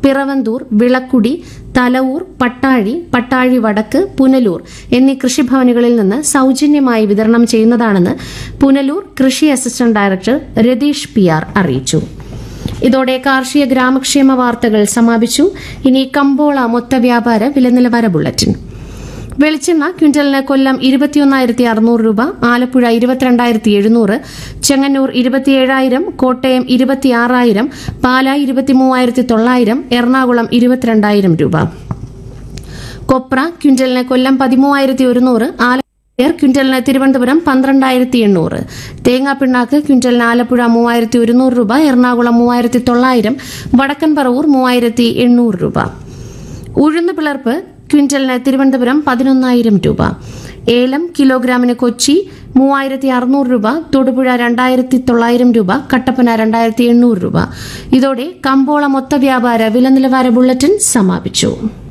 പിറവന്തൂർ വിളക്കുടി തലവൂർ പട്ടാഴി പട്ടാഴി വടക്ക് പുനലൂർ എന്നീ കൃഷിഭവനുകളിൽ നിന്ന് സൌജന്യമായി വിതരണം ചെയ്യുന്നതാണെന്ന് പുനലൂർ കൃഷി assistant director Ratheesh P R അറിയിച്ചു ഇതോടെ കാർഷിക ഗ്രാമക്ഷേമ വാർത്തകൾ സമാപിച്ചു ഇനി കമ്പോള മൊത്ത വ്യാപാര വിലനിലവാര ബുള്ളറ്റിൻ വെളിച്ചെണ്ണ ക്വിന്റലിന് കൊല്ലം ഇരുപത്തിയൊന്നായിരത്തി അറുന്നൂറ് രൂപ ആലപ്പുഴ ഇരുപത്തിരണ്ടായിരത്തി എഴുന്നൂറ് ചെങ്ങന്നൂർ ഇരുപത്തിയേഴായിരം കോട്ടയം ഇരുപത്തിയാറായിരം പാല ഇരുപത്തിമൂവായിരത്തി തൊള്ളായിരം എറണാകുളം ഇരുപത്തിരണ്ടായിരം രൂപ കൊപ്ര ക്വിന്റലിന് കൊല്ലം പതിമൂവായിരത്തി ഒരുന്നൂറ് ആലപ്പുഴ ക്വിന്റലിന് തിരുവനന്തപുരം പന്ത്രണ്ടായിരത്തി എണ്ണൂറ് തേങ്ങാപ്പിണ്ണാക്ക് ക്വിന്റലിന് ആലപ്പുഴ മൂവായിരത്തി ഒരുന്നൂറ് രൂപ എറണാകുളം മൂവായിരത്തി തൊള്ളായിരം വടക്കൻ പറവൂർ മൂവായിരത്തി എണ്ണൂറ് രൂപ ഉഴുന്ന് പിളർപ്പ് ക്വിന്റലിന് തിരുവനന്തപുരം പതിനൊന്നായിരം രൂപ ഏലം കിലോഗ്രാമിന് കൊച്ചി മൂവായിരത്തി അറുന്നൂറ് രൂപ തൊടുപുഴ രണ്ടായിരത്തി തൊള്ളായിരം രൂപ കട്ടപ്പന രണ്ടായിരത്തി എണ്ണൂറ് രൂപ ഇതോടെ കമ്പോള മൊത്ത വ്യാപാര വില നിലവാര ബുള്ളറ്റിൻ സമാപിച്ചു